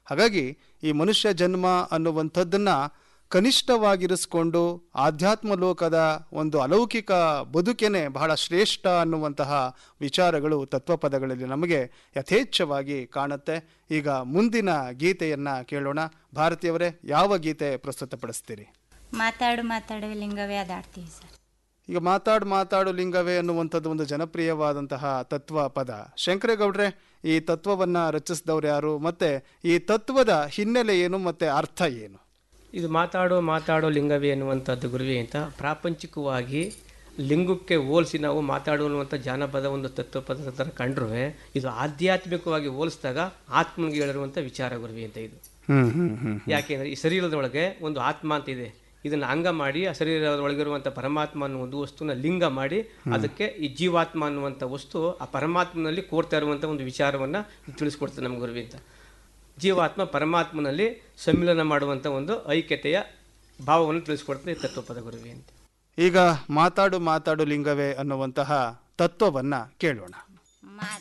ಹಾಗಾಗಿ ಈ ಮನುಷ್ಯ ಜನ್ಮ ಅನ್ನುವಂಥದ್ದನ್ನು ಕನಿಷ್ಠವಾಗಿರಿಸ್ಕೊಂಡು ಆಧ್ಯಾತ್ಮ ಲೋಕದ ಒಂದು ಅಲೌಕಿಕ ಬದುಕೇನೆ ಬಹಳ ಶ್ರೇಷ್ಠ ಅನ್ನುವಂತಹ ವಿಚಾರಗಳು ತತ್ವಪದಗಳಲ್ಲಿ ನಮಗೆ ಯಥೇಚ್ಛವಾಗಿ ಕಾಣುತ್ತೆ ಈಗ ಮುಂದಿನ ಗೀತೆಯನ್ನು ಕೇಳೋಣ ಭಾರತೀಯವರೇ ಯಾವ ಗೀತೆ ಪ್ರಸ್ತುತಪಡಿಸ್ತೀರಿ ಮಾತಾಡು ಮಾತಾಡು ಲಿಂಗವೇ ಅದಾಡ್ತೀವಿ ಸರ್ ಈಗ ಮಾತಾಡು ಮಾತಾಡು ಲಿಂಗವೇ ಅನ್ನುವಂಥದ್ದು ಒಂದು ಜನಪ್ರಿಯವಾದಂತಹ ತತ್ವ ಪದ ಶಂಕರೇಗೌಡ್ರೆ ಈ ತತ್ವವನ್ನು ರಚಿಸಿದವ್ರು ಯಾರು ಮತ್ತೆ ಈ ತತ್ವದ ಹಿನ್ನೆಲೆ ಏನು ಮತ್ತೆ ಅರ್ಥ ಏನು ಇದು ಮಾತಾಡೋ ಮಾತಾಡೋ ಲಿಂಗವೇ ಎನ್ನುವಂಥದ್ದು ಗುರುವೆ ಅಂತ ಪ್ರಾಪಂಚಿಕವಾಗಿ ಲಿಂಗಕ್ಕೆ ಹೋಲಿಸಿ ನಾವು ಮಾತಾಡು ಅನ್ನುವಂಥ ಜಾನಪದ ಒಂದು ತತ್ವಪದ ಥರ ಕಂಡ್ರೂ ಇದು ಆಧ್ಯಾತ್ಮಿಕವಾಗಿ ಹೋಲಿಸಿದಾಗ ಆತ್ಮನಿಗೆ ಹೇಳಿರುವಂಥ ವಿಚಾರ ಗುರುವೆ ಅಂತ ಇದು ಹ್ಮ್ ಹ್ಮ್ ಹ್ಮ್ ಯಾಕೆಂದರೆ ಈ ಶರೀರದೊಳಗೆ ಒಂದು ಆತ್ಮ ಅಂತ ಇದೆ ಇದನ್ನು ಅಂಗ ಮಾಡಿ ಆ ಶರೀರದ ಒಳಗಿರುವಂಥ ಪರಮಾತ್ಮ ಅನ್ನೋ ಒಂದು ವಸ್ತುನ ಲಿಂಗ ಮಾಡಿ ಅದಕ್ಕೆ ಈ ಜೀವಾತ್ಮ ಅನ್ನುವಂಥ ವಸ್ತು ಆ ಪರಮಾತ್ಮನಲ್ಲಿ ಕೋರ್ತಾ ಇರುವಂಥ ಒಂದು ವಿಚಾರವನ್ನು ತಿಳಿಸ್ಕೊಡ್ತದೆ ನಮ್ಮ ಗುರುವಿ ಅಂತ ಜೀವಾತ್ಮ ಪರಮಾತ್ಮನಲ್ಲಿ ಸಮ್ಮಿಲನ ಮಾಡುವಂಥ ಒಂದು ಐಕ್ಯತೆಯ ಭಾವವನ್ನು ತಿಳಿಸ್ಕೊಡ್ತದೆ ಈ ತತ್ವಪದ ಗುರುವಿ ಅಂತ ಈಗ ಮಾತಾಡು ಮಾತಾಡು ಲಿಂಗವೇ ಅನ್ನುವಂತಹ ತತ್ವವನ್ನು ಕೇಳೋಣ